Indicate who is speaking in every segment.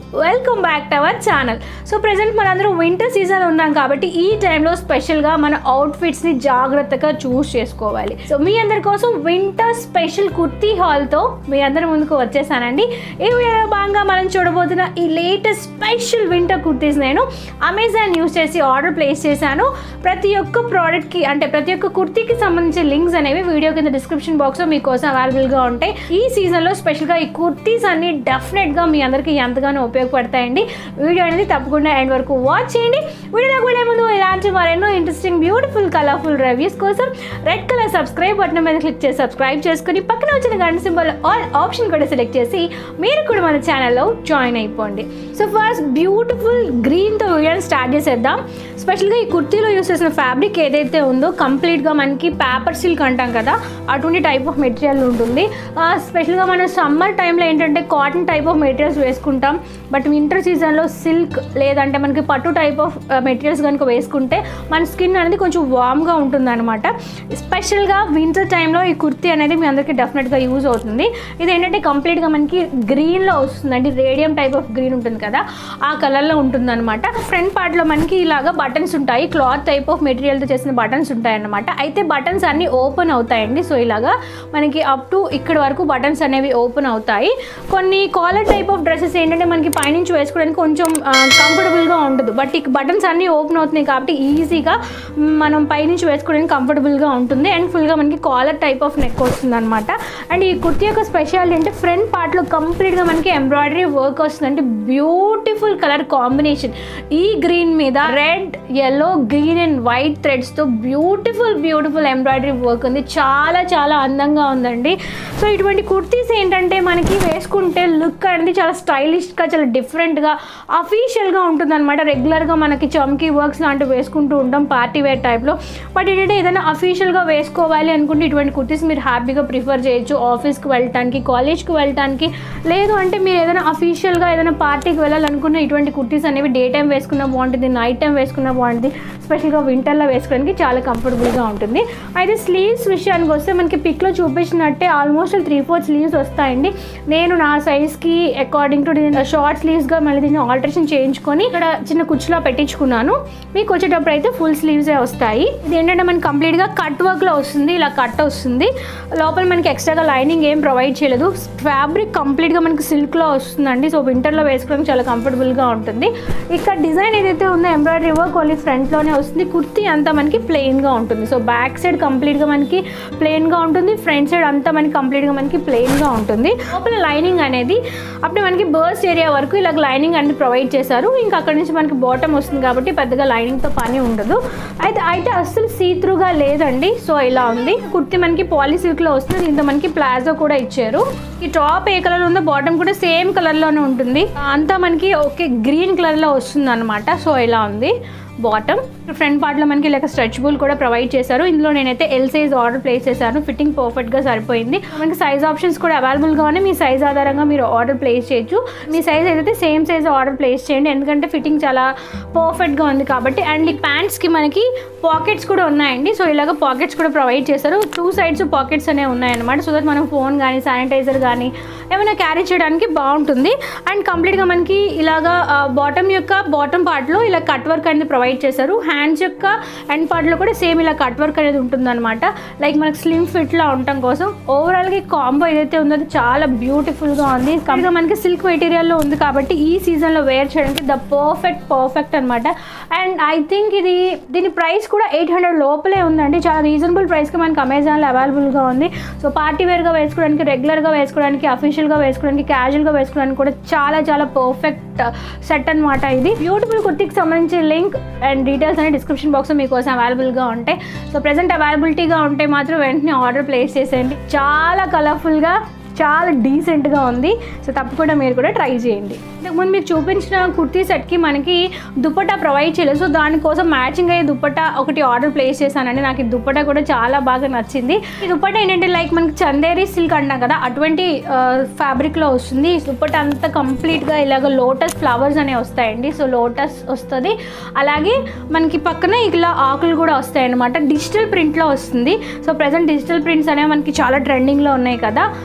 Speaker 1: welcome back to our channel so present మనందరం winter season ఉన్నాం కాబట్టి ఈ టైంలో స్పెషల్గా మన అవుట్ఫిట్స్ని జాగ్రత్తగా చూస్ చేసుకోవాలి సో మీ అందరి కోసం వింటర్ స్పెషల్ కుర్తీ హాల్తో మీ అందరి ముందుకు వచ్చేసానండి ఈ వీడియోలో భాగంగా మనం చూడబోతున్న ఈ లేటెస్ట్ స్పెషల్ వింటర్ కుర్తీస్ నేను అమెజాన్ యూస్ చేసి ఆర్డర్ ప్లేస్ చేశాను ప్రతి ఒక్క ప్రోడక్ట్కి అంటే ప్రతి ఒక్క కుర్తీకి సంబంధించిన లింక్స్ అనేవి వీడియో కింద డిస్క్రిప్షన్ బాక్స్లో మీకోసం అవైలబుల్గా ఉంటాయి ఈ సీజన్లో స్పెషల్గా ఈ కుర్తీస్ అన్ని డెఫినెట్గా మీ అందరికీ ఎంతగానో ఉపయోగపడతాయండి వీడియో అనేది తప్పకుండా ఎండ్ వరకు వాచ్ చేయండి వీడియోలోకి వెళ్ళే ముందు ఇలాంటి మరెన్నో ఇంట్రెస్టింగ్ బ్యూటిఫుల్ కలర్ఫుల్ రివ్యూస్ కోసం రెడ్ కలర్ సబ్స్క్రైబ్ బటన్ మీద క్లిక్ చేసి సబ్స్క్రైబ్ చేసుకుని పక్కన వచ్చిన గంట సింబల్ ఆల్ ఆప్షన్ కూడా సెలెక్ట్ చేసి మీరు కూడా మన ఛానల్లో జాయిన్ అయిపోండి సో ఫస్ట్ బ్యూటిఫుల్ గ్రీన్తో వీడియోని స్టార్ట్ చేసేద్దాం స్పెషల్గా ఈ కుర్తీలో యూస్ చేసిన ఫ్యాబ్రిక్ ఏదైతే ఉందో కంప్లీట్గా మనకి పేపర్ సిల్క్ అంటాం కదా అటువంటి టైప్ ఆఫ్ మెటీరియల్ ఉంటుంది ఆ, స్పెషల్గా మనం సమ్మర్ టైంలో ఏంటంటే కాటన్ టైప్ ఆఫ్ మెటీరియల్స్ వేసుకుంటాం బట్ వింటర్ సీజన్లో సిల్క్ లేదంటే మనకి పట్టు టైప్ ఆఫ్ మెటీరియల్స్ కనుక వేసుకుంటే మన స్కిన్ అనేది కొంచెం వామ్గా ఉంటుంది అనమాట స్పెషల్గా వింటర్ టైంలో ఈ కుర్తీ అనేది మీ అందరికీ డెఫినెట్గా యూజ్ అవుతుంది ఇది ఏంటంటే కంప్లీట్గా మనకి గ్రీన్లో వస్తుంది అంటే రేడియం టైప్ ఆఫ్ గ్రీన్ ఉంటుంది కదా ఆ కలర్లో ఉంటుంది అనమాట ఫ్రంట్ పార్ట్లో మనకి ఇలాగా బటన్స్ ఉంటాయి క్లాత్ టైప్ ఆఫ్ మెటీరియల్తో చేసిన బటన్స్ ఉంటాయి అన్నమాట అయితే బటన్స్ అన్నీ ఓపెన్ అవుతాయండి సో ఇలాగా మనకి అప్ టు ఇక్కడ వరకు బటన్స్ అనేవి ఓపెన్ అవుతాయి కొన్ని కాలర్ టైప్ ఆఫ్ డ్రెస్సెస్ ఏంటంటే మనకి పైనుంచి వేసుకోవడానికి కొంచెం కంఫర్టబుల్గా ఉండదు బట్ ఈ బటన్స్ అన్నీ ఓపెన్ అవుతున్నాయి కాబట్టి ఈజీగా మనం పైనుంచి వేసుకోవడానికి కంఫర్టబుల్గా ఉంటుంది అండ్ ఫుల్గా మనకి కాలర్ టైప్ ఆఫ్ నెక్ వస్తుంది అనమాట అండ్ ఈ కుర్తీ యొక్క స్పెషాలిటీ అంటే ఫ్రంట్ పార్ట్లో కంప్లీట్గా మనకి ఎంబ్రాయిడరీ వర్క్ వస్తుంది అంటే బ్యూటిఫుల్ కలర్ కాంబినేషన్ ఈ గ్రీన్ మీద red yellow green and white థ్రెడ్స్తో బ్యూటిఫుల్ బ్యూటిఫుల్ ఎంబ్రాయిడరీ వర్క్ ఉంది చాలా చాలా అందంగా ఉందండి సో ఇటువంటి కుర్తీస్ ఏంటంటే మనకి వేసుకుంటే లుక్ అనేది చాలా స్టైలిష్గా చాలా డిఫరెంట్గా అఫీషియల్గా ఉంటుంది అనమాట రెగ్యులర్గా మనకి చమ్కీ వర్క్స్ లాంటివి వేసుకుంటూ ఉంటాం పార్టీ వేర్ టైప్లో బట్ ఏంటంటే ఏదైనా అఫీషియల్గా వేసుకోవాలి అనుకుంటే ఇటువంటి కుర్తీస్ మీరు హ్యాపీగా ప్రిఫర్ చేయొచ్చు ఆఫీస్కి వెళ్ళటానికి కాలేజ్కి వెళ్ళటానికి లేదు అంటే మీరు ఏదైనా అఫీషియల్గా ఏదైనా పార్టీకి వెళ్ళాలనుకున్న ఇటువంటి కుర్తీస్ అనేవి డే టైం వేసుకున్న బాగుంటుంది నైట్ టైం వేసుకున్న బాగుంటుంది స్పెషల్గా వింటర్లో వేసుకోవడానికి చాలా కంఫర్టబుల్గా ఉంటుంది అయితే స్లీవ్స్ విషయానికి వస్తే మనకి పిక్లో చూపించినట్టే ఆల్మోస్ట్ త్రీ ఫోర్ స్లీవ్స్ వస్తాయండి నేను నా సైజ్కి అకార్డింగ్ టు షార్ట్ స్లీవ్స్గా మళ్ళీ దీన్ని ఆల్టరేషన్ చేయించుకొని ఇక్కడ చిన్న కుచ్చులో పెట్టించుకున్నాను మీకు వచ్చేటప్పుడు అయితే ఫుల్ స్లీవ్సే వస్తాయి ఇది ఏంటంటే మనకి కంప్లీట్గా కట్ వర్క్లో వస్తుంది ఇలా కట్ వస్తుంది లోపల మనకి ఎక్స్ట్రాగా లైనింగ్ ఏం ప్రొవైడ్ చేయలేదు ఫ్యాబ్రిక్ కంప్లీట్గా మనకి సిల్క్లో వస్తుందండి సో వింటర్లో వేసుకోవడానికి చాలా కంఫర్టబుల్గా ఉంటుంది ఇక్కడ డిజైన్ ఏదైతే ఉందో ఎంబ్రాయిడరీ వర్క్ ఓన్లీ ఫ్రంట్లోనే వస్తుంది కుర్తీ అంతా మనకి ప్లెయిన్గా ఉంటుంది సో బ్యాక్ సైడ్ కంప్లీట్గా మనకి ప్లెయిన్గా ఉంటుంది ఫ్రంట్ సైడ్ అంతా మనకి కంప్లీట్గా మనకి ప్లెయిన్గా ఉంటుంది లోపల లైనింగ్ అనేది అప్పుడు మనకి బర్స్ట్ ఏరియా వరకు ఇలా లైనింగ్ అనేది ప్రొవైడ్ చేశారు ఇంకా అక్కడ నుంచి మనకి బాటమ్ వస్తుంది కాబట్టి పెద్దగా లైనింగ్తో పని ఉండదు అయితే అయితే అస్సలు సీత్రూగా లేదండి సో ఇలా ఉంది కుర్తి మనకి పాలీ సిల్క్లో వస్తుంది దీంతో మనకి ప్లాజో కూడా ఇచ్చారు ఈ టాప్ ఏ కలర్ ఉందో బాటమ్ కూడా సేమ్ కలర్లోనే ఉంటుంది అంతా మనకి ఓకే గ్రీన్ కలర్లో వస్తుంది అనమాట సో ఇలా ఉంది బాటమ్ ఫ్రంట్ పార్ట్లో మనకి ఇలా స్ట్రెచబుల్ కూడా ప్రొవైడ్ చేశారు ఇందులో నేనైతే ఎల్ సైజ్ ఆర్డర్ ప్లేస్ చేశాను ఫిట్టింగ్ పర్ఫెక్ట్గా సరిపోయింది మనకి సైజ్ ఆప్షన్స్ కూడా అవైలబుల్గా ఉన్నాయి మీ సైజ్ ఆధారంగా మీరు ఆర్డర్ ప్లేస్ చేయొచ్చు మీ సైజ్ ఏదైతే సేమ్ సైజ్ ఆర్డర్ ప్లేస్ చేయండి ఎందుకంటే ఫిట్టింగ్ చాలా పర్ఫెక్ట్గా ఉంది కాబట్టి అండ్ ఈ ప్యాంట్స్కి మనకి పాకెట్స్ కూడా ఉన్నాయండి సో ఇలాగ పాకెట్స్ కూడా ప్రొవైడ్ చేశారు టూ సైడ్స్ పాకెట్స్ అనేవి ఉన్నాయన్నమాట సో దట్ మనం ఫోన్ కానీ శానిటైజర్ కానీ ఏమైనా క్యారీ చేయడానికి బాగుంటుంది అండ్ కంప్లీట్గా మనకి ఇలాగా బాటమ్ యొక్క బాటమ్ పార్ట్లో ఇలా కట్ వర్క్ అనేది ప్రొవైడ్ చేశారు హ్యాండ్స్ యొక్క ఎండ్ పార్ట్లో కూడా సేమ్ ఇలా కట్ వర్క్ అనేది ఉంటుందన్నమాట లైక్ మనకి స్లిమ్ ఫిట్లా ఉండటం కోసం ఓవరాల్గా ఈ కాంబో ఏదైతే ఉందో అది చాలా బ్యూటిఫుల్గా ఉంది కంప్లీట్గా మనకి సిల్క్ మెటీరియల్లో ఉంది కాబట్టి ఈ సీజన్లో వేర్ చేయడానికి ద పర్ఫెక్ట్ పర్ఫెక్ట్ అనమాట అండ్ ఐ థింక్ ఇది దీని ప్రైస్ కూడా ఎయిట్ హండ్రెడ్ లోపలే ఉందండి చాలా రీజనబుల్ ప్రైస్కి మనకి అమెజాన్లో అవైలబుల్గా ఉంది సో పార్టీ వేర్గా వేసుకోవడానికి రెగ్యులర్గా వేసుకోవడానికి అఫీషియల్గా వేసుకోవడానికి క్యాజువల్గా వేసుకోవడానికి కూడా చాలా చాలా పర్ఫెక్ట్ సెట్ అనమాట ఇది బ్యూటిఫుల్ కుర్తికి సంబంధించిన లింక్ అండ్ డీటెయిల్స్ అనే డిస్క్రిప్షన్ బాక్స్లో మీకోసం అవైలబుల్గా ఉంటాయి సో ప్రజెంట్ అవైలబిలిటీగా ఉంటే మాత్రం వెంటనే ఆర్డర్ ప్లేస్ చేసేయండి చాలా కలర్ఫుల్గా చాలా డీసెంట్గా ఉంది సో తప్పకుండా మీరు కూడా ట్రై చేయండి ఇంతకుముందు మీకు చూపించిన కుర్తీ సెట్కి మనకి దుప్పటా ప్రొవైడ్ చేయలేదు సో దానికోసం మ్యాచింగ్ అయ్యే దుప్పటా ఒకటి ఆర్డర్ ప్లేస్ చేశానండి నాకు ఈ దుప్పటా కూడా చాలా బాగా నచ్చింది ఈ దుప్పటా ఏంటంటే లైక్ మనకి చందేరి సిల్క్ అంటాం కదా అటువంటి ఫ్యాబ్రిక్లో వస్తుంది ఈ దుప్పటా అంతా కంప్లీట్గా ఇలాగ లోటస్ ఫ్లవర్స్ అనేవి వస్తాయండి సో లోటస్ వస్తుంది అలాగే మనకి పక్కన ఇలా ఆకులు కూడా వస్తాయి అనమాట డిజిటల్ ప్రింట్లో వస్తుంది సో ప్రజెంట్ డిజిటల్ ప్రింట్స్ అనేవి మనకి చాలా ట్రెండింగ్లో ఉన్నాయి కదా అండ్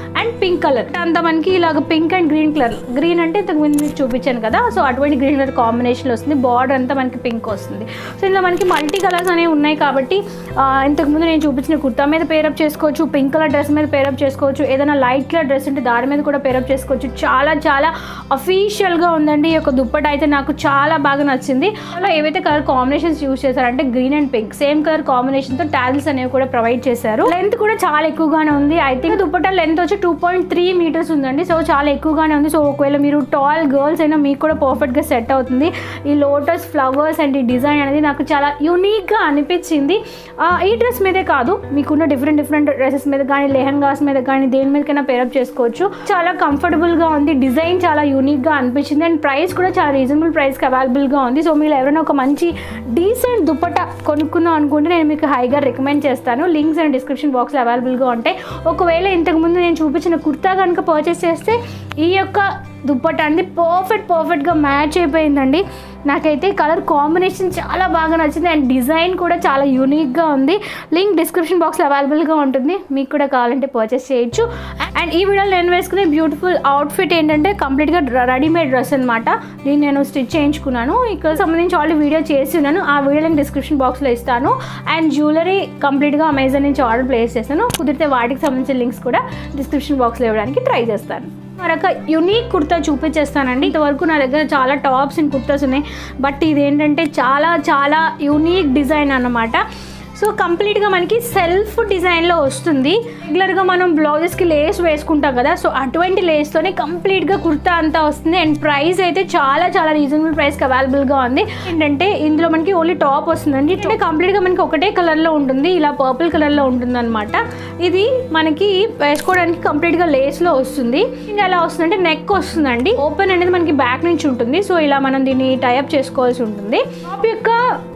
Speaker 1: పింక్ కలర్ అంత మనకి ఇలాగ pink and green colour green అంటే ఇంతకు ముందు మీకు చూపించాను కదా సో అటువంటి గ్రీన్ కలర్ కాంబినేషన్ వస్తుంది బార్డర్ అంతా మనకి పింక్ వస్తుంది సో ఇందులో మనకి మల్టీ కలర్స్ అనేవి ఉన్నాయి కాబట్టి ఆ, ఇంతకు ముందు నేను చూపించిన కుర్తా మీద పేరప్ చేసుకోవచ్చు పింక్ కలర్ డ్రెస్ మీద పేరప్ చేసుకోవచ్చు ఏదైనా లైట్ కలర్ డ్రెస్ ఉంటే దాని మీద కూడా పేరప్ చేసుకోవచ్చు చాలా చాలా అఫీషియల్గా ఉందండి ఈ యొక్క దుప్పట అయితే నాకు చాలా బాగా నచ్చింది అలా ఏవైతే కలర్ కాంబినేషన్స్ యూస్ చేశారంటే green and pink same colour కాంబినేషన్తో టాజిల్స్ అనేవి కూడా ప్రొవైడ్ చేశారు లెంత్ కూడా చాలా ఎక్కువగానే ఉంది ఐ థింక్ దుప్పట లెంత్ వచ్చి టూ పాయింట్ త్రీ మీటర్స్ ఉందండి సో చాలా ఎక్కువగానే ఉంది సో ఒకవేళ మీరు టాల్ గర్ల్స్ అయినా మీకు కూడా పర్ఫెక్ట్గా సెట్ అవుతుంది ఈ లోటస్ ఫ్లవర్స్ అండ్ ఈ డిజైన్ అనేది నాకు చాలా యూనిక్గా అనిపించింది ఆ, ఈ డ్రెస్ మీదే కాదు మీకున్న డిఫరెంట్ డిఫరెంట్ డ్రెస్సెస్ మీద కానీ లెహంగాస్ మీద కానీ దేని మీదకైనా పేరప్ చేసుకోవచ్చు చాలా కంఫర్టబుల్గా ఉంది డిజైన్ చాలా యూనిక్గా అనిపించింది అండ్ ప్రైస్ కూడా చాలా రీజనబుల్ ప్రైస్కి అవైలబుల్గా ఉంది సో మీరు ఎవరైనా ఒక మంచి డీసెంట్ దుప్పట కొనుక్కుందాం అనుకుంటే నేను మీకు హైగా రికమెండ్ చేస్తాను లింక్స్ అండ్ డిస్క్రిప్షన్ బాక్స్లో అవైలబుల్గా ఉంటాయి ఒకవేళ ఇంతకుముందు నేను చూపించిన కుర్తా కనుక పర్చేస్ చేస్తే ఈ యొక్క దుప్పట అనేది పర్ఫెక్ట్ పర్ఫెక్ట్గా మ్యాచ్ అయిపోయిందండి నాకైతే కలర్ కాంబినేషన్ చాలా బాగా నచ్చింది అండ్ డిజైన్ కూడా చాలా యూనిక్గా ఉంది లింక్ డిస్క్రిప్షన్ బాక్స్లో అవైలబుల్గా ఉంటుంది మీకు కూడా కావాలంటే పర్చేస్ చేయొచ్చు అండ్ ఈ వీడియోలో నేను వేసుకునే బ్యూటిఫుల్ అవుట్ఫిట్ ఏంటంటే కంప్లీట్గా రెడీమేడ్ డ్రెస్ అనమాట దీన్ని నేను స్టిచ్ చేయించుకున్నాను ఇక్కడ సంబంధించి ఆల్రెడీ వీడియో చేసి ఉన్నాను ఆ వీడియో లింక్ డిస్క్రిప్షన్ బాక్స్లో ఇస్తాను అండ్ జ్యువెలరీ కంప్లీట్గా అమెజాన్ నుంచి ఆర్డర్ ప్లేస్ చేస్తాను కుదిరితే వాటికి సంబంధించిన లింక్స్ కూడా డిస్క్రిప్షన్ బాక్స్లో ఇవ్వడానికి ట్రై చేస్తాను మరొక యునీక్ కుర్తా చూపించేస్తానండి ఇంతవరకు నా దగ్గర చాలా టాప్స్ అండ్ కుర్తాస్ ఉన్నాయి బట్ ఇదేంటంటే చాలా చాలా యూనిక్ డిజైన్ అన్నమాట సో కంప్లీట్గా మనకి సెల్ఫ్ డిజైన్లో వస్తుంది రెగ్యులర్గా మనం బ్లౌజెస్కి లేస్ వేసుకుంటాం కదా సో అటువంటి లేస్తోనే కంప్లీట్గా కుర్తా అంతా వస్తుంది అండ్ ప్రైస్ అయితే చాలా చాలా రీజనబుల్ ప్రైస్కి అవైలబుల్గా ఉంది ఏంటంటే ఇందులో మనకి ఓన్లీ టాప్ వస్తుందండి అంటే కంప్లీట్గా మనకి ఒకటే కలర్లో ఉంటుంది ఇలా పర్పుల్ కలర్లో ఉంటుంది అనమాట ఇది మనకి వేసుకోవడానికి కంప్లీట్గా లేస్లో వస్తుంది ఇంకా ఎలా వస్తుందంటే నెక్ వస్తుందండి ఓపెన్ అనేది మనకి బ్యాక్ నుంచి ఉంటుంది సో ఇలా మనం దీన్ని టైప్ చేసుకోవాల్సి ఉంటుంది టాప్ యొక్క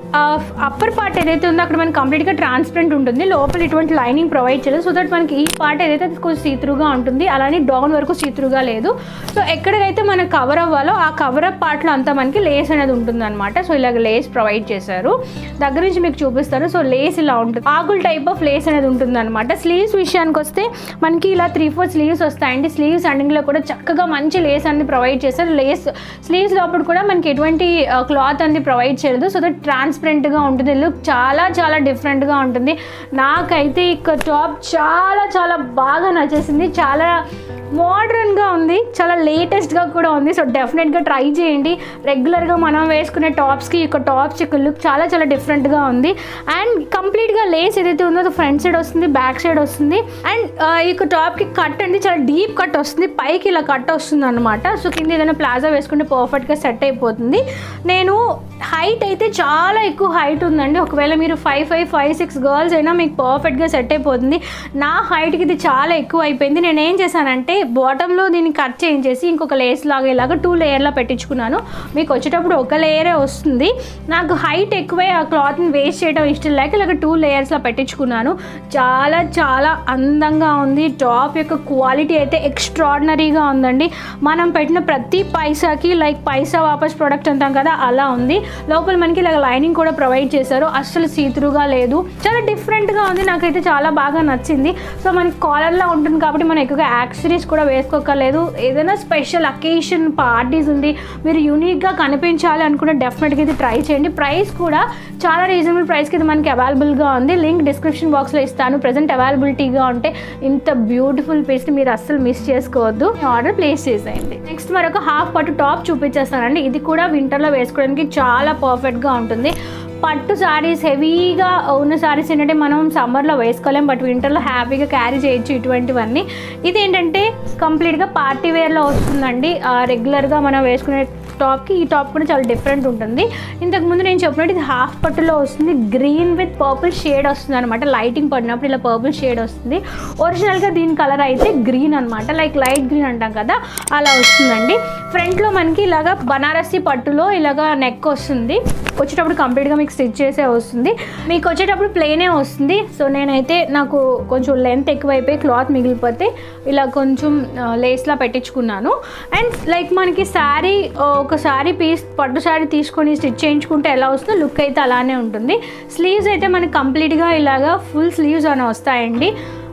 Speaker 1: అప్పర్ పార్ట్ ఏదైతే ఉందో అక్కడ మనకి కంప్లీట్గా ట్రాన్స్పరెంట్ ఉంటుంది లోపల ఇటువంటి లైనింగ్ ప్రొవైడ్ చేయలేదు సో దట్ మనకి ఈ పార్ట్ ఏదైతే అది కొంచెం సీత్రుగా ఉంటుంది అలానే డౌన్ వరకు సీత్రుగా లేదు సో ఎక్కడికైతే మనకు కవర్ అవ్వాలో ఆ కవర్ అప్ పార్ట్లో అంతా మనకి లేస్ అనేది ఉంటుంది అనమాట సో ఇలాగ లేస్ ప్రొవైడ్ చేశారు దగ్గర నుంచి మీకు చూపిస్తాను సో లేస్ ఇలా ఉంటుంది ఆకుల్ టైప్ ఆఫ్ లేస్ అనేది ఉంటుంది అనమాట స్లీవ్స్ విషయానికి వస్తే మనకి ఇలా త్రీ ఫోర్ స్లీవ్స్ వస్తాయండి స్లీవ్స్ ఎండింగ్లో కూడా చక్కగా మంచి లేస్ అనేది ప్రొవైడ్ చేశారు లేస్ స్లీవ్స్ లోపల కూడా మనకి ఎటువంటి క్లాత్ అనేది ప్రొవైడ్ చేయలేదు సో దట్ ట్రాన్స్పరెంట్గా ఉంటుంది లుక్ చాలా చాలా డిఫరెంట్గా ఉంటుంది నాకైతే ఇక టాప్ చాలా చాలా బాగా నచ్చేసింది చాలా మోడర్న్గా ఉంది చాలా లేటెస్ట్గా కూడా ఉంది సో డెఫినెట్గా ట్రై చేయండి రెగ్యులర్గా మనం వేసుకునే టాప్స్కి ఈ యొక్క టాప్స్ యొక్క లుక్ చాలా చాలా డిఫరెంట్గా ఉంది అండ్ కంప్లీట్గా లేస్ ఏదైతే ఉందో అది ఫ్రంట్ సైడ్ వస్తుంది బ్యాక్ సైడ్ వస్తుంది అండ్ ఈ యొక్క టాప్కి కట్ అనేది చాలా డీప్ కట్ వస్తుంది పైకి ఇలా కట్ వస్తుంది అనమాట సో కింద ఏదైనా ప్లాజా వేసుకుంటే పర్ఫెక్ట్గా సెట్ అయిపోతుంది నేను హైట్ అయితే చాలా ఎక్కువ హైట్ ఉందండి ఒకవేళ మీరు five five five six girls అయినా మీకు పర్ఫెక్ట్గా సెట్ అయిపోతుంది నా హైట్కి ఇది చాలా ఎక్కువ అయిపోయింది నేను ఏం చేశానంటే బాటంలో దీన్ని కట్ చేయించేసి ఇంకొక లేస్ లాగా ఇలాగా టూ లేయర్లా పెట్టించుకున్నాను మీకు వచ్చేటప్పుడు ఒక లేయరే వస్తుంది నాకు హైట్ ఎక్కువే ఆ క్లాత్ని వేస్ట్ చేయడం ఇష్టం లేక ఇలాగ టూ లేయర్స్లా పెట్టించుకున్నాను చాలా చాలా అందంగా ఉంది టాప్ యొక్క క్వాలిటీ అయితే ఎక్స్ట్రాడినరీగా ఉందండి మనం పెట్టిన ప్రతి పైసాకి లైక్ పైసా వాపస్ ప్రోడక్ట్ అంటాం కదా అలా ఉంది లోపల మనకి ఇలాగ లైనింగ్ కూడా ప్రొవైడ్ చేశారు అస్సలు సీతురుగా లేదు చాలా డిఫరెంట్గా ఉంది నాకైతే చాలా బాగా నచ్చింది సో మనకి కాలర్లా ఉంటుంది కాబట్టి మనం ఎక్కువగా యాక్సరీస్ కూడా వేసుకోకర్లేదు ఏదైనా స్పెషల్ అకేషన్ పార్టీస్ ఉంది మీరు యూనిక్గా కనిపించాలి అనుకుంటే డెఫినెట్గా ఇది ట్రై చేయండి ప్రైస్ కూడా చాలా రీజనబుల్ ప్రైస్కి ఇది మనకి అవైలబుల్గా ఉంది లింక్ డిస్క్రిప్షన్ బాక్స్లో ఇస్తాను ప్రజెంట్ అవైలబిలిటీగా ఉంటే ఇంత బ్యూటిఫుల్ పీస్ని మీరు అస్సలు మిస్ చేసుకోవద్దు ఆర్డర్ ప్లేస్ చేసేయండి నెక్స్ట్ మరొక హాఫ్ పట్టు టాప్ చూపించేస్తానండి ఇది కూడా వింటర్లో వేసుకోవడానికి చాలా పర్ఫెక్ట్గా ఉంటుంది పట్టు శారీస్ హెవీగా ఉన్న శారీస్ ఏంటంటే మనం సమ్మర్లో వేసుకోలేం బట్ వింటర్లో హ్యాపీగా క్యారీ చేయొచ్చు ఇటువంటివన్నీ ఇది ఏంటంటే కంప్లీట్గా పార్టీ వేర్లో వస్తుందండి రెగ్యులర్గా మనం వేసుకునే టాప్కి ఈ టాప్ కూడా చాలా డిఫరెంట్ ఉంటుంది ఇంతకుముందు నేను చెప్పినట్టు ఇది హాఫ్ పట్టులో వస్తుంది గ్రీన్ విత్ పర్పుల్ షేడ్ వస్తుంది అనమాట లైటింగ్ పడినప్పుడు ఇలా పర్పుల్ షేడ్ వస్తుంది ఒరిజినల్గా దీని కలర్ అయితే గ్రీన్ అనమాట లైక్ లైట్ గ్రీన్ అంటాం కదా అలా వస్తుందండి ఫ్రంట్లో మనకి ఇలాగా బనారసి పట్టులో ఇలాగా నెక్ వస్తుంది వచ్చేటప్పుడు కంప్లీట్గా మీకు స్టిచ్ చేసే వస్తుంది మీకు వచ్చేటప్పుడు ప్లెయినే వస్తుంది సో నేనైతే నాకు కొంచెం లెంత్ ఎక్కువైపోయి క్లాత్ మిగిలిపోతే ఇలా కొంచెం లేస్లా పెట్టించుకున్నాను అండ్ లైక్ మనకి శారీ ఒక శారీ పీస్ పట్టు శారీ తీసుకొని స్టిచ్ చేయించుకుంటే ఎలా వస్తుందో లుక్ అయితే అలానే ఉంటుంది స్లీవ్స్ అయితే మనకి కంప్లీట్గా ఇలాగా ఫుల్ స్లీవ్స్ అని వస్తాయండి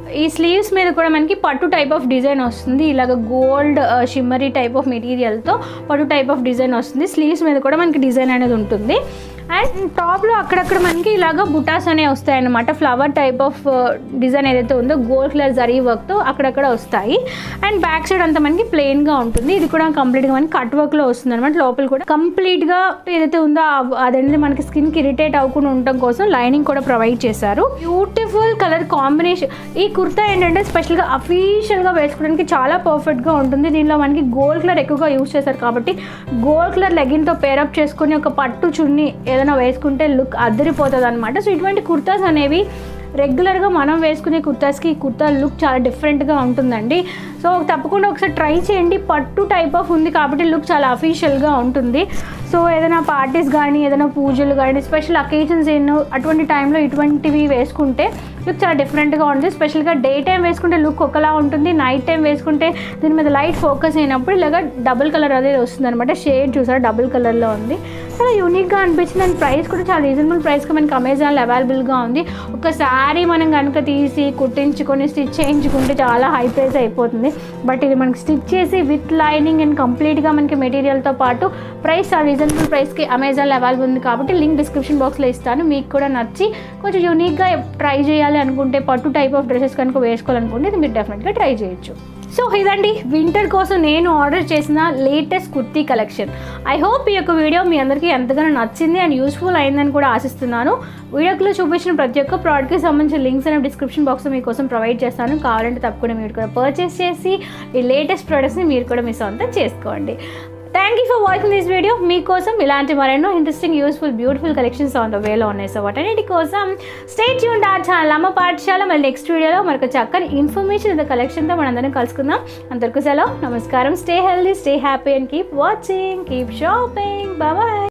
Speaker 1: ఈ స్లీవ్స్ మీద కూడా మనకి పట్టు టైప్ ఆఫ్ డిజైన్ వస్తుంది ఇలాగ గోల్డ్ షిమ్మరీ టైప్ ఆఫ్ మెటీరియల్తో పట్టు టైప్ ఆఫ్ డిజైన్ వస్తుంది స్లీవ్స్ మీద కూడా మనకి డిజైన్ అనేది ఉంటుంది అండ్ టాప్లో అక్కడక్కడ మనకి ఇలాగ బుటాస్ అనేవి వస్తాయి అన్నమాట ఫ్లవర్ టైప్ ఆఫ్ డిజైన్ ఏదైతే ఉందో గోల్డ్ కలర్ జరీ వర్క్తో అక్కడక్కడ వస్తాయి అండ్ బ్యాక్ సైడ్ అంతా మనకి ప్లెయిన్గా ఉంటుంది ఇది కూడా కంప్లీట్గా మనకి కట్ వర్క్లో వస్తుంది అనమాట లోపల కూడా కంప్లీట్గా ఏదైతే ఉందో ఆ- అదనేది మనకి స్కిన్కి ఇరిటేట్ అవ్వకుండా ఉండటం కోసం లైనింగ్ కూడా ప్రొవైడ్ చేశారు బ్యూటిఫుల్ కలర్ కాంబినేషన్ ఈ కుర్తా ఏంటంటే స్పెషల్గా అఫీషియల్గా వేసుకోవడానికి చాలా పర్ఫెక్ట్గా ఉంటుంది దీనిలో మనకి గోల్డ్ కలర్ ఎక్కువగా యూస్ చేశారు కాబట్టి గోల్డ్ కలర్ లెగిన్తో పేరప్ చేసుకుని ఒక పట్టు చున్ని ఏదైనా వేసుకుంటే లుక్ అద్దరిపోతుంది అనమాట సో ఇటువంటి కుర్తాస్ అనేవి రెగ్యులర్గా మనం వేసుకునే కుర్తాస్కి ఈ కుర్తా లుక్ చాలా డిఫరెంట్గా ఉంటుందండి సో తప్పకుండా ఒకసారి ట్రై చేయండి పట్టు టైప్ ఆఫ్ ఉంది కాబట్టి లుక్ చాలా అఫీషియల్గా ఉంటుంది సో ఏదైనా పార్టీస్ కానీ ఏదైనా పూజలు కానీ స్పెషల్ అకేషన్స్ ఎన్నో అటువంటి టైంలో ఇటువంటివి వేసుకుంటే లుక్ చాలా డిఫరెంట్గా ఉంటుంది స్పెషల్గా డే టైం వేసుకుంటే లుక్ ఒకలా ఉంటుంది నైట్ టైం వేసుకుంటే దీని మీద లైట్ ఫోకస్ అయినప్పుడు ఇలాగ డబుల్ కలర్ అనేది వస్తుంది అనమాట షేడ్ చూసారా డబుల్ కలర్లో ఉంది చాలా యూనిక్గా అనిపించింది అండ్ ప్రైస్ కూడా చాలా రీజనబుల్ ప్రైస్కి మనకి అమెజాన్లో అవైలబుల్గా ఉంది ఒక శారీ మనం కనుక తీసి కుట్టించుకొని స్టిచ్ చేయించుకుంటే చాలా హై ప్రైస్ అయిపోతుంది బట్ ఇది మనకి స్టిచ్ చేసి విత్ లైనింగ్ అండ్ కంప్లీట్గా మనకి మెటీరియల్తో పాటు ప్రైస్ చాలా రీజనబుల్ ప్రైస్కి అమెజాన్లో అవైలబుల్ ఉంది కాబట్టి లింక్ డిస్క్రిప్షన్ బాక్స్లో ఇస్తాను మీకు కూడా నచ్చి కొంచెం యూనిక్గా ట్రై చేయాలి అనుకుంటే పట్టు టైప్ ఆఫ్ డ్రెస్సెస్ కనుక వేసుకోవాలనుకుంటే ఇది మీరు డెఫినెట్గా ట్రై చేయొచ్చు సో ఇదండి వింటర్ కోసం నేను ఆర్డర్ చేసిన latest kurti collection I hope ఈ యొక్క వీడియో మీ అందరికీ ఎంతగానో నచ్చింది అండ్ యూస్ఫుల్ అయిందని కూడా ఆశిస్తున్నాను వీడియోలో చూపించిన ప్రతి ఒక్క ప్రోడక్ట్కి సంబంధించిన లింక్స్ అనేవి డిస్క్రిప్షన్ బాక్స్లో మీకోసం ప్రొవైడ్ చేస్తాను కావాలంటే తప్పకుండా మీరు కూడా పర్చేస్ చేసి ఈ లేటెస్ట్ ప్రోడక్ట్స్ని మీరు కూడా మీ సొంతం చేసుకోండి thank you for watching this video మీకోసం ఇలాంటి మరెన్నో interesting useful beautiful collections on the వేలో ఉన్నాయి సో వాటన్నిటి కోసం స్టేట్ ట్యూన్ డాట్ ఛానల్ అమ్మ పాఠశాల మళ్ళీ నెక్స్ట్ వీడియోలో మనకు చక్కని ఇన్ఫర్మేషన్ ఇన్ కలెక్షన్తో మనందరం కలుసుకుందాం అంతవరకు సెలవు నమస్కారం stay healthy stay happy and keep watching keep shopping bye